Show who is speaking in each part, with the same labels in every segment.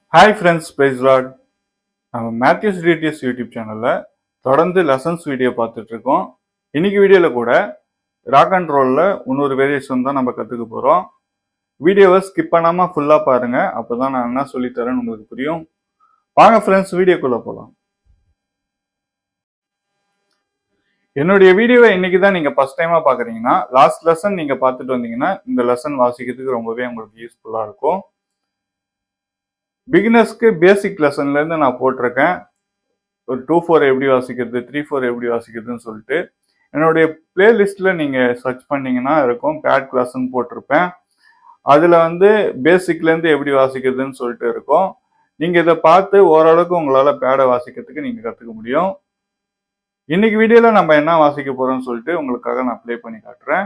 Speaker 1: hi friends praise lord நம்ம Mathews TDS YouTube சேனலில் தொடர்ந்து லெசன்ஸ் வீடியோ பார்த்துட்டு இருக்கோம் இன்னைக்கு வீடியோவில் கூட ராக் அண்ட் ரோலில் இன்னொரு வேரியேஷன் தான் நம்ம கற்றுக்க போகிறோம் வீடியோவை ஸ்கிப் பண்ணாமல் ஃபுல்லாக பாருங்கள் அப்போ தான் நான் என்ன சொல்லித்தரேன்னு உங்களுக்கு புரியும் வாங்க ஃப்ரெண்ட்ஸ் வீடியோக்குள்ளே போகலாம் என்னுடைய வீடியோவை இன்னைக்கு தான் நீங்கள் ஃபஸ்ட் டைமாக பார்க்குறீங்கன்னா லாஸ்ட் லெசன் நீங்கள் பார்த்துட்டு வந்தீங்கன்னா இந்த லெசன் வாசிக்கிறதுக்கு ரொம்பவே உங்களுக்கு யூஸ்ஃபுல்லாக இருக்கும் பிகினர்ஸ்க்கு பேசிக் லெசன்லேருந்து நான் போட்டிருக்கேன் ஒரு டூ ஃபோர் எப்படி வாசிக்கிறது த்ரீ ஃபோர் எப்படி வாசிக்கிறதுன்னு சொல்லிட்டு என்னுடைய பிளேலிஸ்ட்டில் நீங்கள் சர்ச் பண்ணீங்கன்னா இருக்கும் பேட் கிளாஸ்ன்னு போட்டிருப்பேன் அதில் வந்து பேசிக்லேருந்து எப்படி வாசிக்கிறதுன்னு சொல்லிட்டு இருக்கும் நீங்கள் இதை பார்த்து ஓரளவுக்கு உங்களால் பேடை வாசிக்கிறதுக்கு நீங்கள் கற்றுக்க முடியும் இன்னைக்கு வீடியோவில் நம்ம என்ன வாசிக்க போகிறோம்னு சொல்லிட்டு உங்களுக்காக நான் ப்ளே பண்ணி காட்டுறேன்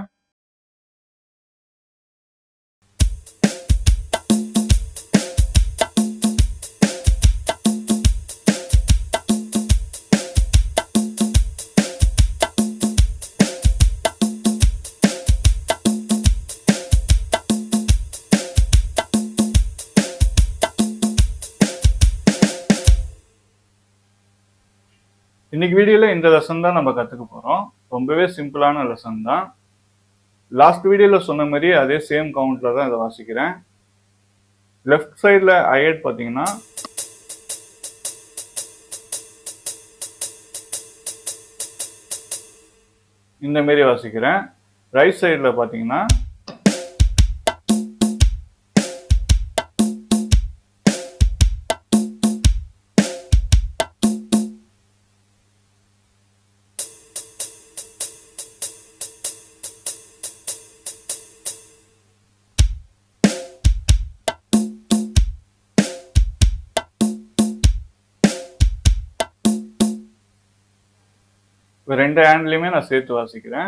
Speaker 1: இன்னைக்கு வீடியோவில் இந்த லெசன் தான் நம்ம கற்றுக்க போகிறோம் ரொம்பவே சிம்பிளான லெசன் தான் லாஸ்ட் வீடியோவில் சொன்ன மாதிரி அதே சேம் கவுண்டில் தான் இதை வாசிக்கிறேன் லெஃப்ட் சைடில் ஐஎட் பார்த்தீங்கன்னா இந்த மாரி வாசிக்கிறேன் ரைட் சைடில் பார்த்தீங்கன்னா ரெண்டு ஹேண்ட்லையுமே நான் சேர்த்து வாசிக்கிறேன்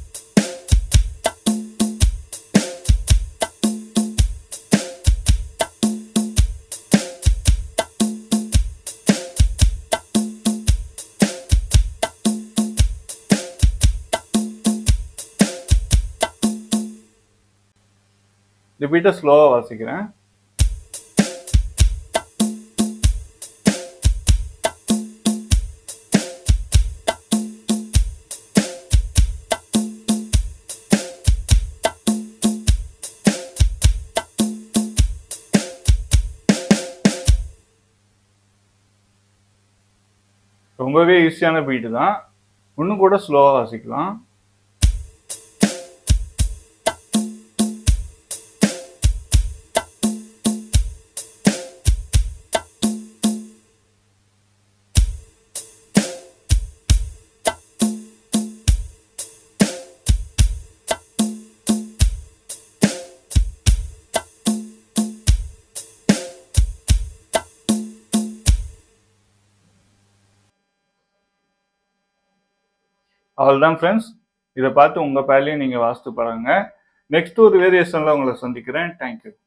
Speaker 1: இந்த பீட்டை ஸ்லோவாக வாசிக்கிறேன் ரொம்பவே ஈஸியான பீட்டு தான் இன்னும் கூட ஸ்லோவாக வாசிக்கலாம் அவ்வளோதான் ஃப்ரெண்ட்ஸ் இதை பார்த்து உங்கள் பேர்லையும் நீங்கள் வாசித்து பாருங்க நெக்ஸ்ட் ஒரு வேரியேஷனில் உங்களை சந்திக்கிறேன் தேங்க்யூ